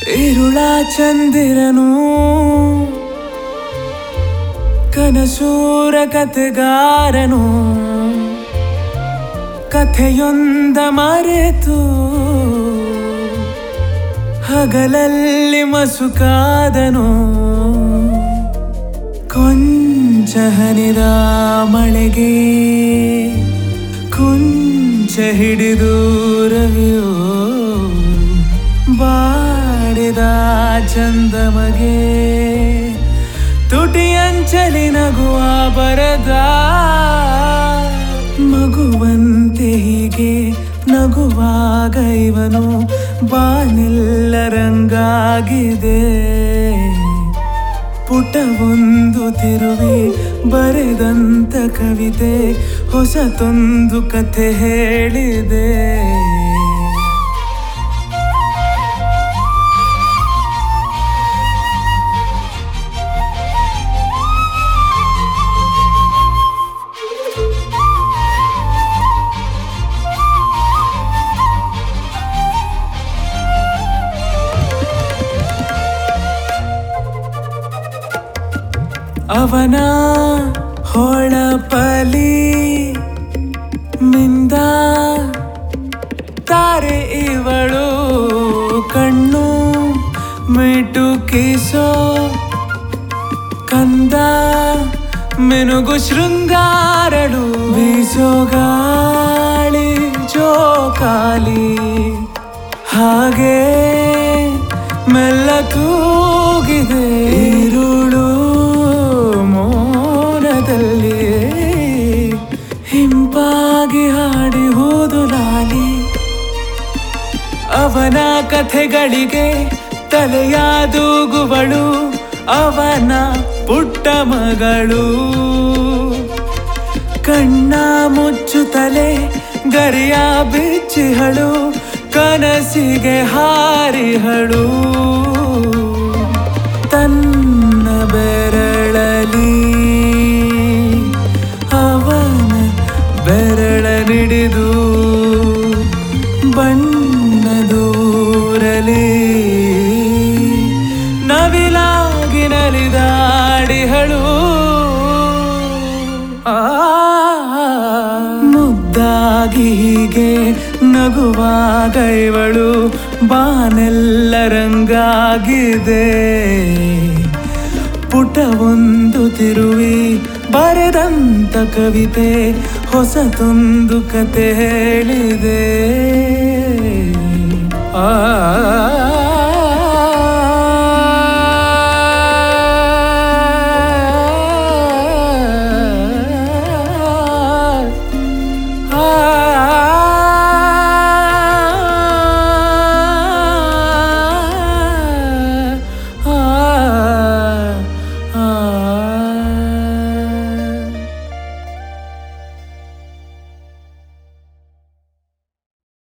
ಇರುಳ ಚಂದಿರನು ಕನಸೂರ ಕತೆಗಾರನು ಕಥೆಯೊಂದ ಮರೆತು ಹಗಲಲ್ಲಿ ಮಸುಕಾದನು ಕೊಂಚ ಹನಿದ ಮಳೆಗೆ ಕುಂಚ ಹಿಡಿದು ರವಿಯೋ ಬಾಡಿದ ಚಂದಮಗೆ ತುಟಿಯಂಚಲಿ ನಗುವ ಬರದ ಮಗುವಂತೆ ಹೀಗೆ ನಗುವಾಗ ಇವನು ಬಾನೆಲ್ಲ ರಂಗಾಗಿದೆ ಪುಟವೊಂದು ತಿರುವಿ ಬರೆದಂತ ಕವಿತೆ ಹೊಸತೊಂದು ಕಥೆ ಹೇಳಿದೆ ಅವನ ಹೊಳಪಲಿ ಮಿಂದ ತಾರೆ ಇವಳು ಕಣ್ಣು ಮಿಟುಕಿಸೋ ಕಂದ ಮೆನುಗು ಶೃಂಗಾರಳು ಬೀಸೋ ಗಾಳಿ ಜೋಕಾಲಿ ಹಾಗೆ ಮೆಲ್ಲ ತೂಗಿದೆ ಈರುಳು ಮೋನದಲ್ಲಿ ಹಿಂಪಾಗಿ ಹಾಡಿ ಹೋದು ಲಾಲಿ ಅವನ ಕಥೆಗಳಿಗೆ ತಲೆಯಾದೂಗುವಳು ಅವನ ಪುಟ್ಟ ಮಗಳು ಕಣ್ಣ ಮುಚ್ಚುತ್ತಲೆ ಗರಿಯ ಬಿಚ್ಚಿಹಳು ಕನಸಿಗೆ ಹಾರಿಹಳು ತನ್ನ ಬೆರಳಲಿ ಅವನ ಬೆರಳ ನಿಡಿದು ಬಣ್ಣದೂರಲಿ ನವಿಲಾಗಿ ನಲಿದಾಡಿಹಳು ಆ ಮುದ್ದಾಗಿ ಹೀಗೆ ನಗುವಾಗ ಇವಳು ಬಾನೆಲ್ಲ ರಂಗಾಗಿದೆ ಪುಟವೊಂದು ತಿರುವಿ ಬರೆದಂತ ಕವಿತೆ ಹೊಸತೊಂದು ಕತೆ ಹೇಳಿದೆ ಆ